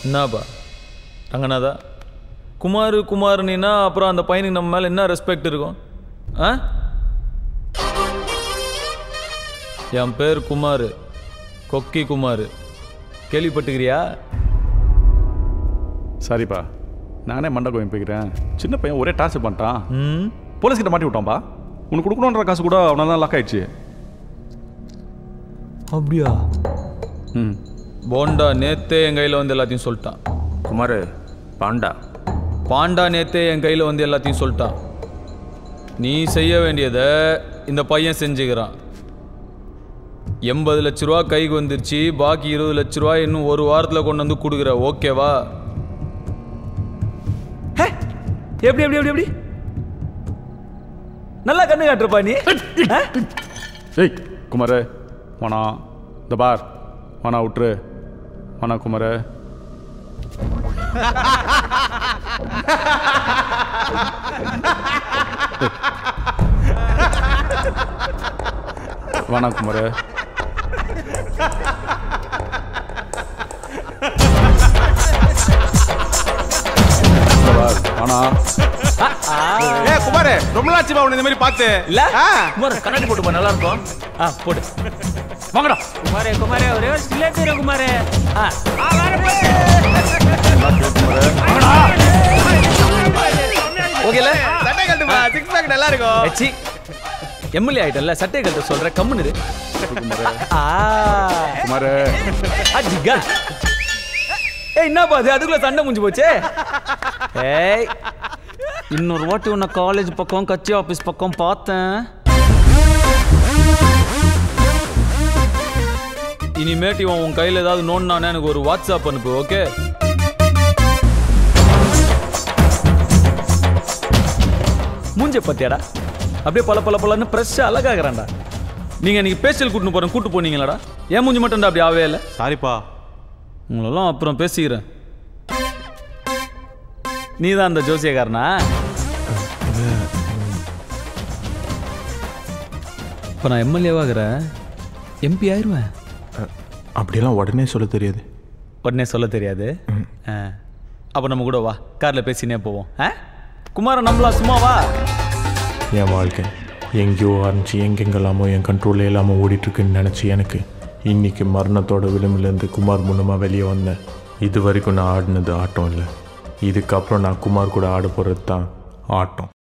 என்னப்பா ரங்கநாதா குமார் குமார்னா அப்புறம் அந்த பையனுக்கு நம்ம மேலே என்ன ரெஸ்பெக்ட் இருக்கும் ஆ என் பேர் குமார் கொக்கி குமார் கேள்விப்பட்டுக்கிறியா சரிப்பா நானே மண்டை கோயம் போய்க்கிறேன் சின்ன பையன் ஒரே டார்ச்சர் பண்ணிட்டான் ம் போலீஸ் கிட்ட மாட்டி விட்டான்ப்பா உனக்கு கொடுக்கணுன்ற காசு கூட அவனால தான் லாக் ஆயிடுச்சு அப்படியா ம் போண்டா நேத்தே என் கையில் வந்து எல்லாத்தையும் சொல்லிட்டான் குமார் பாண்டா பாண்டா நேத்தே என் கையில் வந்து எல்லாத்தையும் சொல்லிட்டான் நீ செய்ய வேண்டியதை இந்த பையன் செஞ்சுக்கிறான் எண்பது லட்ச ரூபா கைக்கு வந்துருச்சு பாக்கி இருபது லட்ச ரூபா இன்னும் ஒரு வாரத்தில் கொண்டு வந்து கொடுக்குற ஓகேவா ஹே, எப்படி எப்படி எப்படி எப்படி நல்லா கண்ணு காட்டுறப்பா நீ ஆ? ஏய் குமார் வானா இந்த பார் வானா விட்டுரு வானா குமார் வானா குமார் இந்த பார் வானா ஏ குமார் ரொம்ப நாளாச்சுமா உன்னை இந்த மாதிரி பார்த்து இல்ல ஆ. குமார் கண்ணாடி போட்டுப்பா நல்லா இருக்கும் ஆ போடு வாங்கடா குமாரே குமாரே ஒரே ஒரு சிலேட் தரும் குமாரே ஆ ஓகேல சட்டை கட்டுமா சிக்ஸ் பேக் நல்லா இருக்கும் சி எம்எல்ஏ ஆயிட்டல்ல சட்டை கழுத்த சொல்ற கம்முன்னு இரு. ஆ குமார் அடிகா ஏய் என்னப்பா அது அதுக்குள்ள சண்டை முடிஞ்சு போச்சே ஏய் இன்னொரு வாட்டி உன்னை காலேஜ் பக்கம் கட்சி ஆபீஸ் பக்கம் பார்த்தேன் இனிமேட்டு இவன் உன் கையில் ஏதாவது நோண்டானே எனக்கு ஒரு வாட்ஸ்அப் அனுப்பு ஓகே மூஞ்ச பத்தியாடா அப்படியே பல பல பலன்னு ஃப்ரெஷ்ஷாக அழகாகிறான்டா நீங்கள் இன்னைக்கு பேஸ்டல் கூட்டின்னு போகிறேன் கூட்டு போனீங்களாடா ஏன் மூஞ்சி மட்டும்டா அப்படி ஆவே இல்லை சாரிப்பா உங்களெல்லாம் அப்புறம் பேசிக்கிறேன் நீ தான் அந்த ஜோசியக்காரனா இப்போ நான் எம்எல்ஏவாகிறேன் எம்பி ஆயிடுவேன் அப்படியெல்லாம் உடனே சொல்ல தெரியாது உடனே சொல்ல தெரியாது ஆ. அப்போ நம்ம கூட வா காரில் பேசினே போவோம் ஆ குமார நம்பலாம் சும்மா வா என் வாழ்க்கை எங்கேயோ ஆரம்பிச்சு எங்கெங்கெல்லாமோ என் கண்ட்ரோலே இல்லாமல் ஓடிட்டுருக்குன்னு நினச்சி எனக்கு இன்னைக்கு மரணத்தோட விளிம்பிலேருந்து குமார் மூலமாக வெளியே வந்தேன் இது வரைக்கும் நான் ஆடினது ஆட்டம் இல்லை இதுக்கப்புறம் நான் குமார் கூட ஆட போகிறது தான் ஆட்டம்